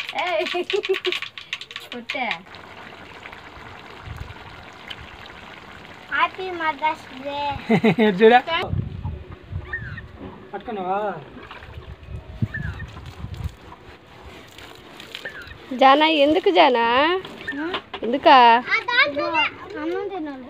ఏయ్, కొట్టే happy mother's day చూడ పట్టుకున్నావా జానా ఎందుకు జానా ఎందుకా అన్నం తినాలి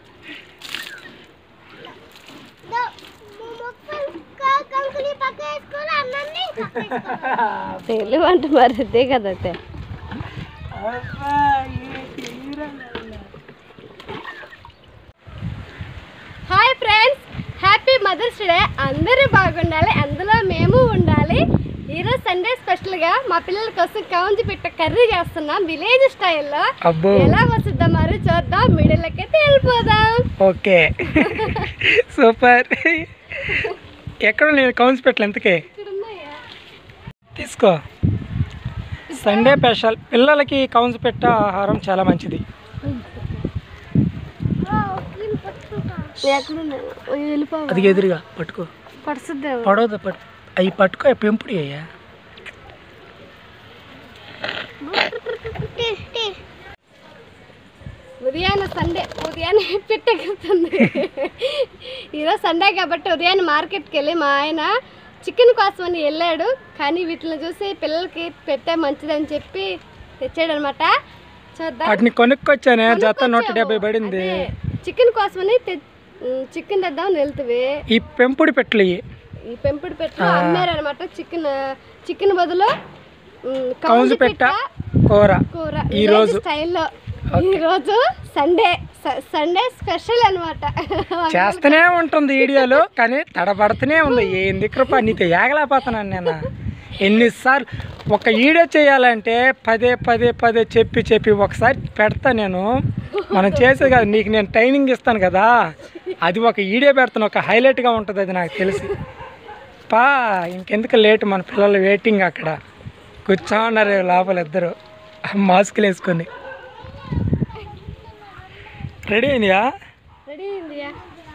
కంకుని పక్క వేసుకోవాలి అన్నాన్ని పక్క వేసుకోవాలి. తెలివి అంటే మరి అదే కదా అయితే hi friends happy mother's day అందరూ బాగుండాలి అందులో మేము ఉండాలి ఈరోజు సండే స్పెషల్గా మా పిల్లల కోసం కౌంజి పెట్ట కర్రీ చేస్తున్నాం విలేజ్ స్టైల్లో అబ్బో ఎలా వస్తుందో మరి చూద్దాం మిడిల్కి అయితే వెళ్ళిపోదాం ఓకే సూపర్ ఎక్కడ నేను కౌన్స్ పెట్టలే ఎంతకే ఇక్కడ ఉన్నాయా తీసుకో సండే స్పెషల్ పిల్లలకి కౌన్స్ పెట్ట ఆహారం చాలా మంచిది ఎక్కడ ఉన్నాయి వెళ్ళిపో అది ఎదురుగా పట్టుకో పడుతుందేమో పడవద్దు పట్టు అవి పట్టుకో అవి పెంపుడు అయ్యా ఉదయాన్నే సండే ఉదయాన్నే పెట్టగలుగుతుంది ఈరోజు సండే కాబట్టి ఉదయాన్నే మార్కెట్కి వెళ్ళి మా ఆయన చికెన్ కోసమని వెళ్ళాడు కానీ వీటిని చూసి పిల్లలకి పెట్టే మంచిదని చెప్పి తెచ్చాడు అనమాట చూద్దాం వాటిని కొనుక్కొచ్చానే జత నూట డెబ్బై పడింది చికెన్ కోసమని చికెన్ తెద్దామని వెళ్తుంది ఈ పెంపుడు పెట్టలు ఇవి ఈ పెంపుడు పెట్టు అమ్మారనమాట చికెన్ చికెన్ బదులు ఉమ్, కౌజు కౌజు పెట్ట పెట్ట కూర కూర ఈ ఈ రోజు. రోజు స్టైల్లో ఈ రోజు సండే స- సండే స్పెషల్ అనమాట చేస్తూనే ఉంటుంది వీడియోలు కానీ తడబడుతూనే ఉంది ఏంది కృప నీతో ఏగలేకపోతున్నాను నేను ఎన్నిసార్లు ఒక వీడియో చేయాలంటే పదే పదే పదే చెప్పి చెప్పి ఒకసారి పెడతా నేను మనం చేసేది కాదు నీకు నేను ట్రైనింగ్ ఇస్తాను కదా అది ఒక వీడియో పెడతాను ఒక హైలైట్గా ఉంటుంది అది నాకు తెలిసి పా ఇంకెందుకు లేట్ మన పిల్లలు వెయిటింగ్ అక్కడ కూర్చో ఉన్నారు లోపల ఇద్దరు మాస్కులు వేసుకొని రెడీ అయినాయా రెడీ అయిందియా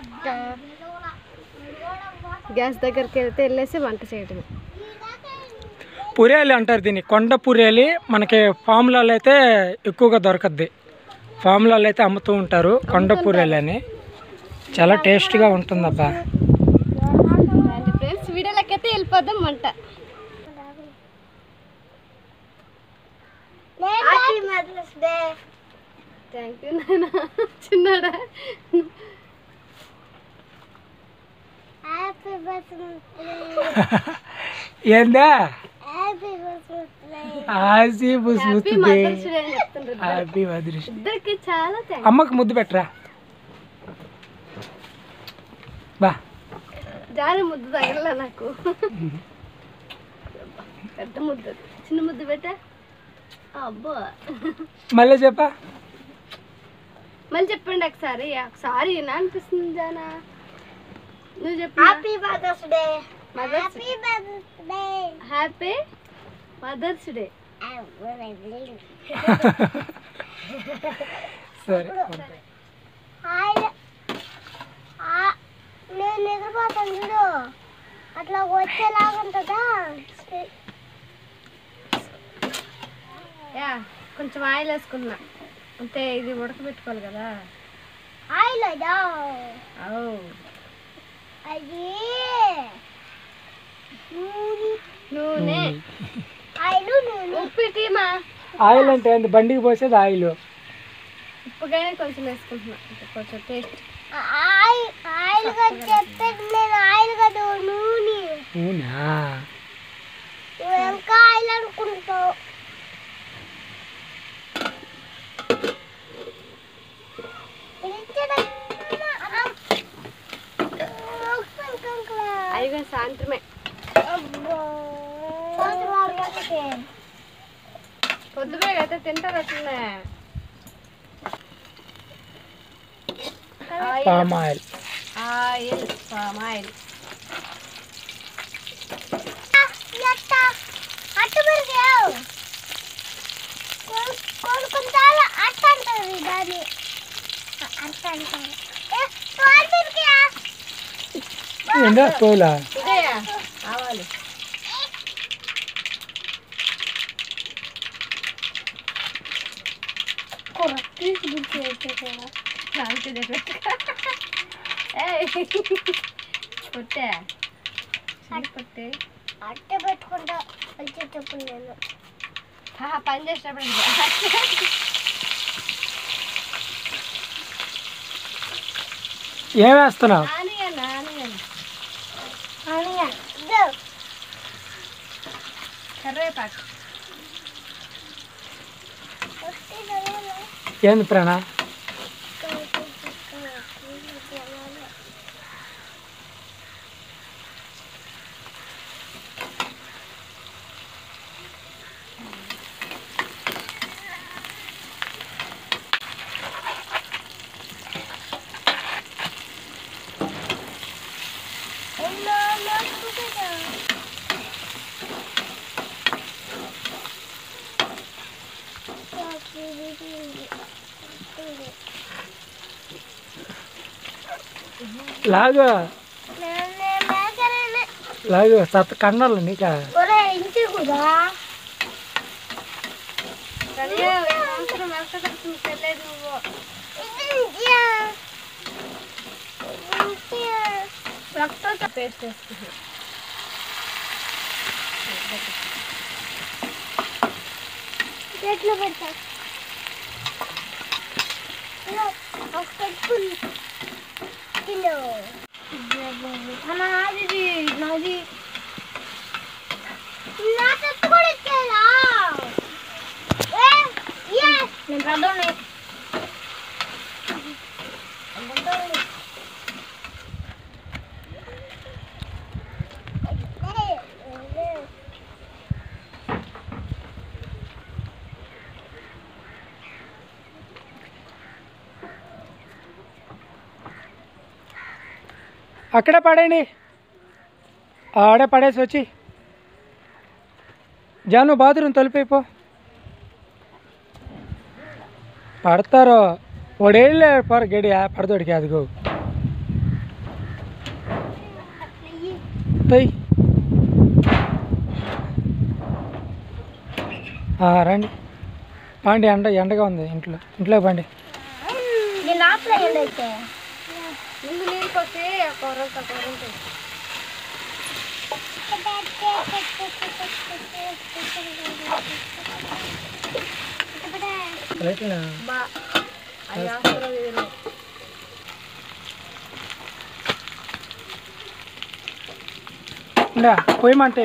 గ్యాస్ దగ్గరికి వెళ్తే వెళ్ళేసి వంట చేయడం పురేలి అంటారు దీన్ని కొండ పురేలి మనకి ఫామ్లలో అయితే ఎక్కువగా దొరకద్ది ఫామ్లలో అయితే అమ్ముతూ ఉంటారు కొండ పురేలి అని చాలా టేస్ట్గా ఉంటుందబ్బా ఫ్రెండ్స్ వీడియోలకి అయితే వెళ్ళిపోదాం వంట happy mother's day thank you నాన్న చిన్నాడా హ్యాపీ బర్త్డే ఏందా హ్యాపీ బర్త్డే ఆసి హ్యాపీ బుసుముతుంది మదర్స్ డే అని చెప్తుండ్రు హ్యాపీ మదర్స్ ఇద్దరికి చాలా థ్యాంక్స్ అమ్మకు ముద్దు పెట్టరా బా జారి ముద్దు తగలలే నాకు పెద్ద ముద్దు అది. చిన్న ముద్దు పెట్టా అబ్బో మళ్ళీ చెప్పా మళ్ళీ చెప్పండి ఒకసారి ఒకసారి నా అనిపిస్తుంది జానా నువ్వు చెప్పు happy mother's day mother's happy mother's day happy mother's day సరే హాయ్ ఆ- నేను నిద్రపోతాను చూడు అట్లా వచ్చేలాగా ఉంటుందా యా కొంచెం ఆయిల్ వేసుకున్నా అంటే ఇది ఉడకబెట్టుకోవాలి కదా హాయ్ లేదా ఓ అది నూనె నూనె ఆయిల్ నూనె ఉప్పు టీమా ఆయిల్ అంటే ఏంది బండికి పోసేది ఆయిల్ ఉప్పుగానే కొంచెం వేసుకుంటున్నా అంటే కొంచెం టేస్ట్ ఆయిల్ ఆయిల్ కదా చెప్పేది నేను ఆయిల్ కదా నూనె అవునా నువ్వు ఇంకా ఆయిల్ అనుకుంటావు అయ్యో సాయంత్రమే పొద్దుగా అయితే తింటారు అట్లనే oil palm oil oil palm oil అట్టు పెరిగావు కొన్ని కొంచెం అట్ట అంటారు దాన్ని అట్ట అంటారు ఏ, తోలు పెరిగా ఏందా తోలా ఇదేయా ఆవాలి కూర తీసి గుర్తు పెట్టేసాడు అంతే ఏయ్ కొట్టే చిన్న కొట్టే అట్టే పెట్టుకుంటా వచ్చేటప్పుడు నేను ఆ, పని చేసేటప్పుడు ఇది. ఏం వేస్తున్నావు ఆనియన్ ఆనియన్ అనియా ఇదో కరివేపాకు వస్తే చదవాలి. ఏంది ప్రాణ ఎన్నో నోటుకుంటా. లాగు నేను మేకనే లాగు సత్ కన్నాలు నీక ఒరే ఇంటి కూడా కడిగా సంవత్సరం వెళ్తుంది తెలియదు నువ్వు రక్తంతో పేస్ట్ వేసుకుంది ఎట్లా పెడతా పెట్టుకుని కిలో నాది నాది నా చెట్టు కూడా ఇచ్చేదా నేను పెద్దోని అక్కడే పడేయండి ఆడే పడేసి వచ్చి జాను బాత్రూమ్ తలిపైపో పడతారు ఒడేళ్ళే పర గడి పడతోడికి అదిగో తొయ్ ఆ, రండి పండి ఎండ ఎండగా ఉంది ఇంట్లో ఇంట్లో పండి నేను ఆపలే అయితే ముందు నీళ్ళు పోసి కూర కూర ఉంటుంది బా అది అవసరం లేదు ఇందా పోయమంటే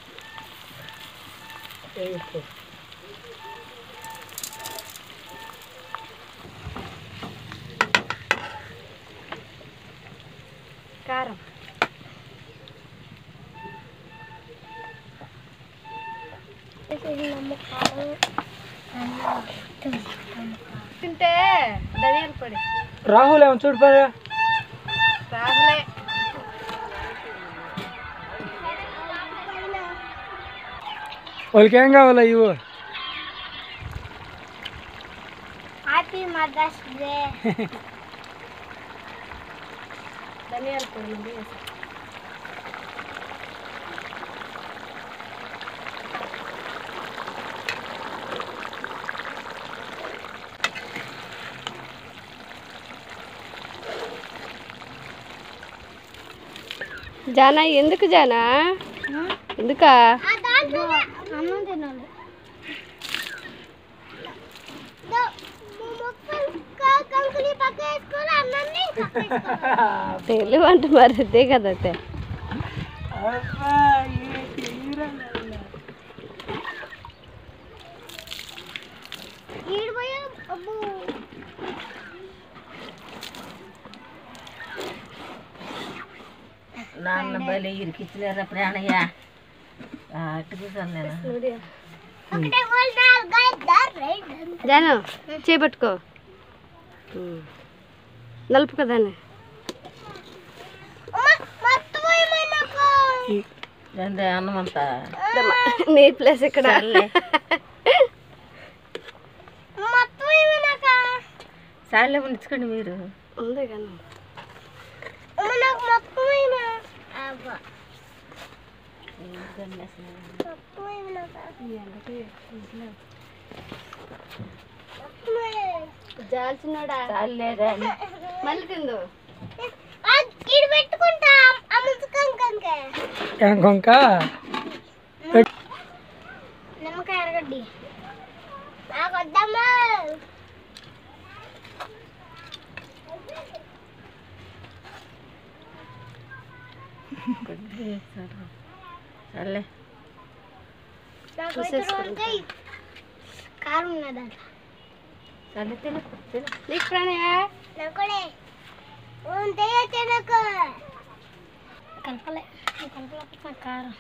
కారం తింటే ధనియాల పొడి రాహుల్ ఏమో చూడు పరా రాహులే వాళ్ళకి ఏం కావాలా ఇవ్వు హ్యాపీ మదర్స్ డే ధనియాల పొడి ఉంది జానా ఎందుకు జానా ఎందుకా అన్నం తినాలి కంకుని పక్క వేసుకొని అన్నాన్ని తెలివి అంటే మరి ఇదే కదా అయితే ఈడిపోయా అబ్బో నాన్న బలి ఇరికిచ్చలేరా ప్రాణయ్య అట్టు కూర్చోను నేను ఒకటే గోల్ నాలుగు ఐదు ఆరు ఏడు జాను చేపట్టుకో నలుపు కదా మొత్తం ఏమైనాక ఏంది అన్నం అంతా నీ ప్లేస్ ఇక్కడ సర్లే. మొత్తం ఏమైనాక సార్లే ఉంచుకోండి మీరు ఉంది కానీ నాకు మొత్తం ఏమైనా మొత్తం ఏమైనాక మొత్తం జాల్చినోడా చాలేదా మళ్ళీ తిందు ఇది పెట్టుకుంటా ఆ ముసుకంకంకే ఇంకొక నిమ్మకాయ ఎరగడ్డి నాకు వద్దమ్మా చాలే నాకు అయితే రోజుకి కారం ఉన్నదంట చాలే తిను తిను నీకు ప్రణయ నాకు కూడా ఉంటే తినకు కలపలే కలపలేకపోతే నాకు కారం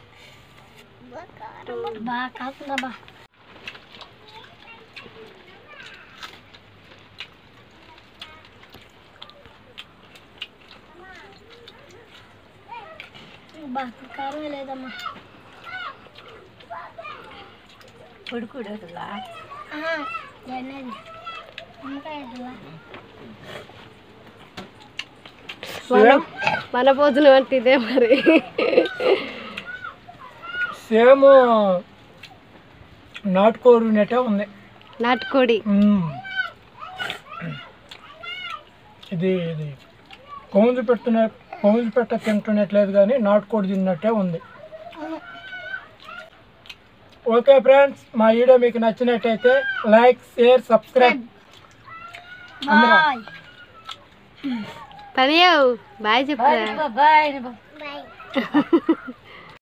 బాగా కాకుండా బా బా కారం లేదమ్మా కొడుకుడు వదిలా ఎన్నది నిమ్మకాయ వద్దులా? మన మన భోజనం అంటే ఇదే మరి సేమ్ నాటుకోరు ఉన్నట్టే ఉంది నాటుకోడి మ్మ్. ఇది ఇది కౌజు పెడుతున్న కౌజు పెట్ట తింటున్నట్లేదు కానీ నాటుకోడి తిన్నట్టే ఉంది అవును ఓకే ఫ్రెండ్స్ మా వీడియో మీకు నచ్చినట్టయితే లైక్ షేర్ సబ్స్క్రైబ్ బాయ్ పనియవు బాయ్ చెప్పురా బాయ్ బాయ్ బాయ్